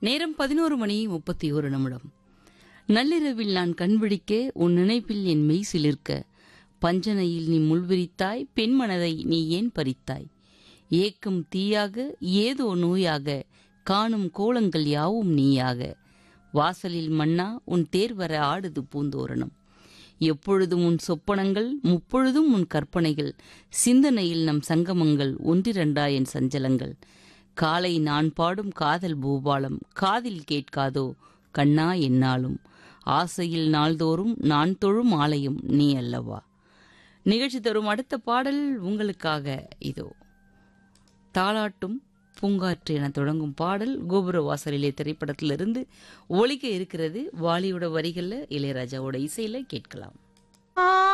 நேரம் பதினோரு மணி முப்பத்தி ஒரு நிமிடம் நள்ளிரவில் நான் கண்விழிக்க உன் நினைப்பில் என் மெய் சிலிர்க்க பஞ்சனையில் நீ முள்விரித்தாய் பெண் மனதை நீ ஏன் பறித்தாய் ஏக்கும் தீயாக ஏதோ நோயாக காணும் கோலங்கள் யாவும் நீயாக வாசலில் மன்னா உன் தேர் வர ஆடுது பூந்தோரணம் எப்பொழுதும் உன் சொப்பனங்கள் முப்பொழுதும் உன் கற்பனைகள் சிந்தனையில் நம் சங்கமங்கள் ஒன்றிரண்டா என் சஞ்சலங்கள் காலை நான் பாடும் காதல் பூபாலம் காதில் கேட்காதோ கண்ணா என்னாலும் ஆசையில் நாள்தோறும் நான் தொழும் ஆலயம் நீ அல்லவா நிகழ்ச்சி தரும் அடுத்த பாடல் உங்களுக்காக இதோ தாளாட்டும் பூங்காற்று என தொடங்கும் பாடல் கோபுர வாசலிலே திரைப்படத்திலிருந்து ஒழிக்க இருக்கிறது வாலியோட வரிகளில் இளையராஜாவோட இசையில கேட்கலாம்